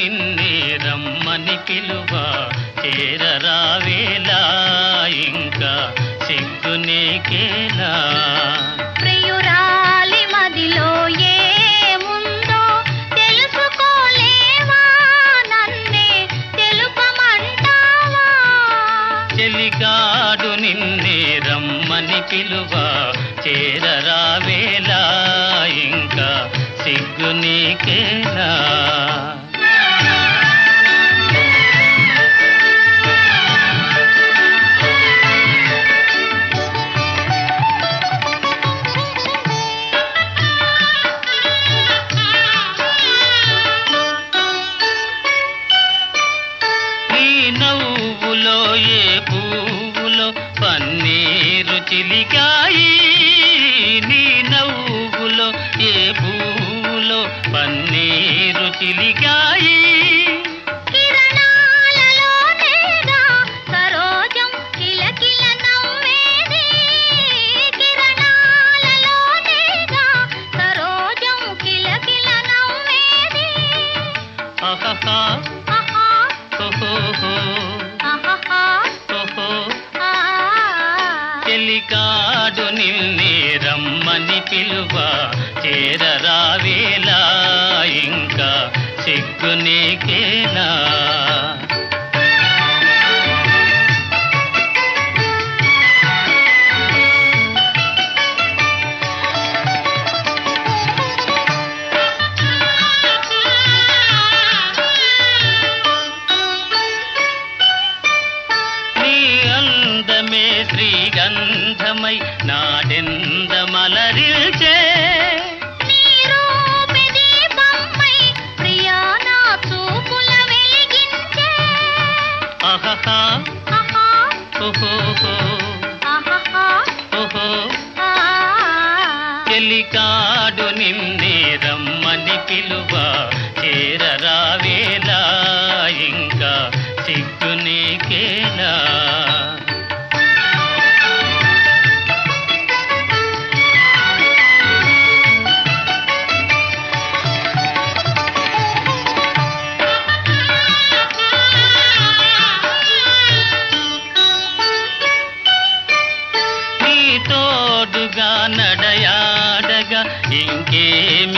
నిన్నే రమ్మని పిలువ చేరరావేలా ఇంకా సిగ్గు నీకేలా ప్రియురాలి మదిలో ఏముందో తెలుసుకోలేవా నన్నే తెలుపమంటావా చెలికాడు నిన్నే రమ్మని పిలువ చేరరావేలా ఇంకా సిగ్గు నీకేలా నీ నవ్వులో ఏ పువ్వులో పన్నీరు చిలికాయి నీ నవ్వులో ఏ పువ్వులో పన్నీరు చిలికాయి కిరణాలలోనేగా సరోజం కిలకిల నవ్వేది కిరణాలలోనేగా సరోజం కిలకిల నవ్వేది అహహా ఆహా ఓహోహో ఆహాహా ఓహో ఆ చెలికాడు నిన్నే రమ్మని పిలువ చేరరావేలా ఇంకా సిగ్గు నీకేలా నీ అందమే శ్రీగంధమై నాడెందమలరిల్చే నీ రూపి దీపంపై ప్రియా నా చూపుల వెలిగించే అహహా ఆహా ఓహోహో ఆహాహా ఓహో ఆ చెలికాడు నిన్నే రమ్మని పిలువ చేరరావేలా ఇంకా సిగ్గు నీకేలా నీ తోడుగా నడయాడగా ఇంకేమి